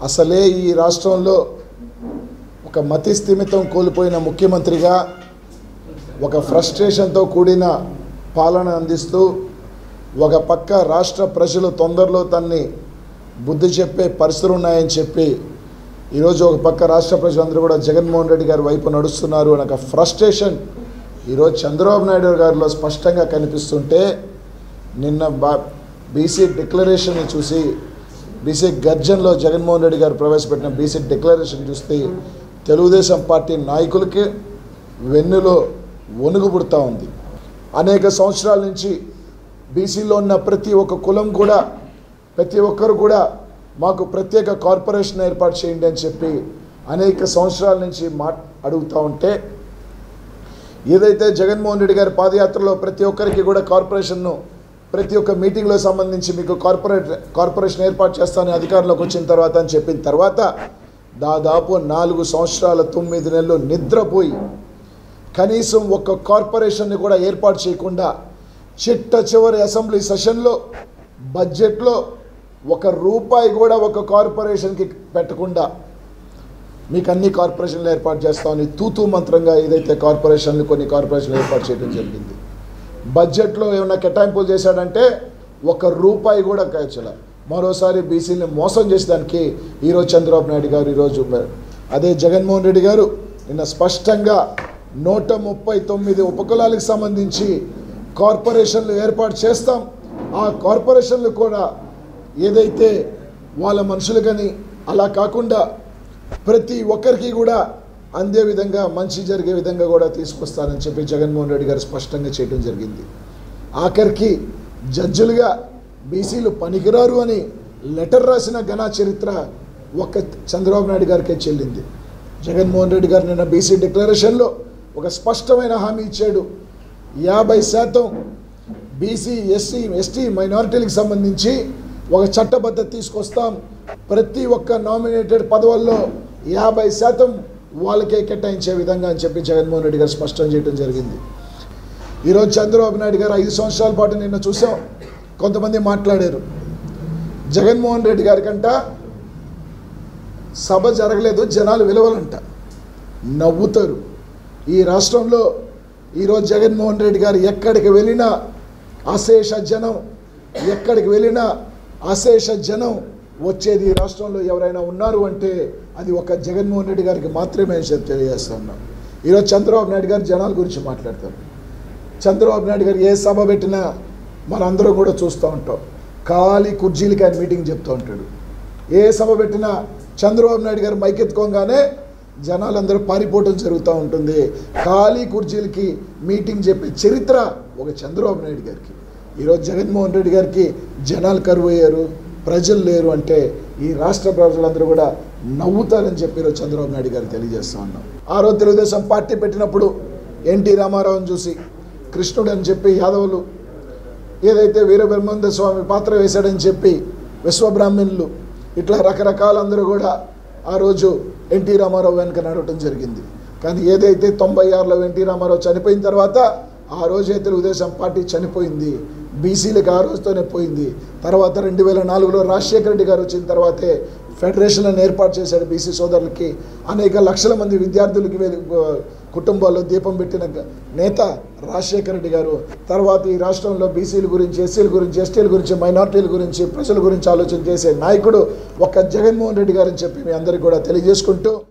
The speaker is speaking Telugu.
అసలే ఈ రాష్ట్రంలో ఒక మతి స్థిమితం కోల్పోయిన ముఖ్యమంత్రిగా ఒక ఫ్రస్ట్రేషన్తో కూడిన పాలన అందిస్తూ ఒక పక్క రాష్ట్ర ప్రజలు తొందరలో తన్ని బుద్ధి చెప్పే పరిస్థితులు ఉన్నాయని చెప్పి ఈరోజు ఒక పక్క రాష్ట్ర ప్రజలందరూ కూడా జగన్మోహన్ రెడ్డి గారి వైపు నడుస్తున్నారు అనే ఒక ఫ్రస్ట్రేషన్ ఈరోజు చంద్రబాబు నాయుడు గారిలో స్పష్టంగా కనిపిస్తుంటే నిన్న బా బీసీ డిక్లరేషన్ని చూసి బీసీ గర్జన్లో జగన్మోహన్ రెడ్డి గారు ప్రవేశపెట్టిన బీసీ డిక్లరేషన్ చూస్తే తెలుగుదేశం పార్టీ నాయకులకి వెన్నులో వణుగు పుడతా ఉంది అనేక సంవత్సరాల నుంచి బీసీలో ఉన్న ప్రతి ఒక్క కులం కూడా ప్రతి ఒక్కరు కూడా మాకు ప్రత్యేక కార్పొరేషన్ ఏర్పాటు చేయండి అని చెప్పి అనేక సంవత్సరాల నుంచి మా అడుగుతూ ఉంటే ఏదైతే జగన్మోహన్ రెడ్డి గారి పాదయాత్రలో ప్రతి ఒక్కరికి కూడా కార్పొరేషన్ను ప్రతి ఒక్క మీటింగ్లో సంబంధించి మీకు కార్పొరేట్ కార్పొరేషన్ ఏర్పాటు చేస్తానని అధికారంలోకి వచ్చిన తర్వాత అని చెప్పిన తర్వాత దాదాపు నాలుగు సంవత్సరాల తొమ్మిది నెలలు నిద్రపోయి కనీసం ఒక్క కార్పొరేషన్ని కూడా ఏర్పాటు చేయకుండా చిట్ట చివరి అసెంబ్లీ సెషన్లో బడ్జెట్లో ఒక రూపాయి కూడా ఒక కార్పొరేషన్కి పెట్టకుండా మీకు అన్ని కార్పొరేషన్లు ఏర్పాటు చేస్తామని తూతూ మంత్రంగా ఏదైతే కార్పొరేషన్లు కొన్ని కార్పొరేషన్లు ఏర్పాటు చేయడం జరిగింది బడ్జెట్లో ఏమైనా కేటాయింపులు చేశాడంటే ఒక రూపాయి కూడా కాచల మరోసారి బీసీని మోసం చేసేదానికి ఈరోజు చంద్రబాబు నాయుడు గారు ఈరోజు మ- అదే జగన్మోహన్ రెడ్డి గారు నిన్న స్పష్టంగా నూట ముప్పై తొమ్మిది ఉపకులాలకు సంబంధించి కార్పొరేషన్లు ఏర్పాటు చేస్తాం ఆ కార్పొరేషన్లు కూడా ఏదైతే వాళ్ళ మనుషులు అలా కాకుండా ప్రతి ఒక్కరికి కూడా అందే విధంగా మంచి జరిగే విధంగా కూడా తీసుకొస్తానని చెప్పి జగన్మోహన్ రెడ్డి గారు స్పష్టంగా చేయడం జరిగింది ఆఖరికి జడ్జిలుగా బీసీలు పనికిరారు అని లెటర్ రాసిన ఘన చరిత్ర ఒక్క చంద్రబాబు నాయుడు గారికే చెల్లింది జగన్మోహన్ రెడ్డి గారు నిన్న బీసీ డిక్లరేషన్లో ఒక స్పష్టమైన హామీ ఇచ్చాడు యాభై శాతం బీసీ ఎస్సీ ఎస్టీ మైనారిటీలకు సంబంధించి ఒక చట్టబద్ధత తీసుకొస్తాం ప్రతి ఒక్క నామినేటెడ్ పదవుల్లో యాభై శాతం వాళ్ళకే కేటాయించే విధంగా అని చెప్పి జగన్మోహన్ రెడ్డి గారు స్పష్టం చేయడం జరిగింది ఈరోజు చంద్రబాబు నాయుడు గారు ఐదు సంవత్సరాల పాటు నిన్న చూసాం కొంతమంది మాట్లాడారు జగన్మోహన్ రెడ్డి గారి కంట సభ జరగలేదు జనాలు విలువలంట నవ్వుతారు ఈ రాష్ట్రంలో ఈరోజు జగన్మోహన్ రెడ్డి గారు ఎక్కడికి వెళ్ళినా అశేష జనం ఎక్కడికి వెళ్ళినా అశేష జనం వచ్చేది ఈ రాష్ట్రంలో ఎవరైనా ఉన్నారు అంటే అది ఒక జగన్మోహన్ రెడ్డి గారికి మాత్రమే అని చెప్పి తెలియజేస్తా ఉన్నాం ఈరోజు చంద్రబాబు నాయుడు గారు జనాల గురించి మాట్లాడతారు చంద్రబాబు నాయుడు గారు ఏ సభ పెట్టినా మనందరం కూడా చూస్తూ ఉంటాం ఖాళీ కుర్చీలకి ఆయన మీటింగ్ చెప్తూ ఉంటాడు ఏ సభ పెట్టినా చంద్రబాబు నాయుడు గారు మైకెత్తుకోగానే జనాలందరూ పారిపోవటం జరుగుతూ ఉంటుంది ఖాళీ కుర్చీలకి మీటింగ్ చెప్పే చరిత్ర ఒక చంద్రబాబు నాయుడు గారికి ఈరోజు జగన్మోహన్ రెడ్డి గారికి జనాలు కరువు అయ్యారు ప్రజలు లేరు అంటే ఈ రాష్ట్ర ప్రజలందరూ కూడా నవ్వుతారని చెప్పి ఈరోజు చంద్రబాబు నాయుడు గారు తెలియజేస్తూ ఉన్నాం ఆ రోజు తెలుగుదేశం పార్టీ పెట్టినప్పుడు ఎన్టీ రామారావుని చూసి కృష్ణుడు అని చెప్పి యాదవులు ఏదైతే వీరబ్రహ్మానంద స్వామి పాత్ర వేశాడని చెప్పి విశ్వబ్రాహ్మణులు ఇట్లా రకరకాల అందరూ కూడా ఆ రోజు ఎన్టీ రామారావు వెనుక నడవటం జరిగింది కానీ ఏదైతే తొంభై ఆరులో ఎన్టీ రామారావు చనిపోయిన తర్వాత ఆ రోజే తెలుగుదేశం పార్టీ చనిపోయింది బీసీలకు ఆ రోజుతోనే పోయింది తర్వాత రెండు వేల నాలుగులో రాజశేఖర రెడ్డి గారు వచ్చిన తర్వాతే ఫెడరేషన్లను ఏర్పాటు చేశాడు బీసీ సోదరులకి అనేక లక్షల మంది విద్యార్థులకి వే- కుటుంబాల్లో దీపం పెట్టిన గ- నేత రాజశేఖర రెడ్డి గారు తర్వాత ఈ రాష్ట్రంలో బీసీల గురించి ఎస్సీల గురించి ఎస్టీల గురించి మైనార్టీల గురించి ప్రజల గురించి ఆలోచన చేసే నాయకుడు ఒక్క జగన్మోహన్ రెడ్డి గారని చెప్పి మీ అందరికీ కూడా తెలియజేసుకుంటూ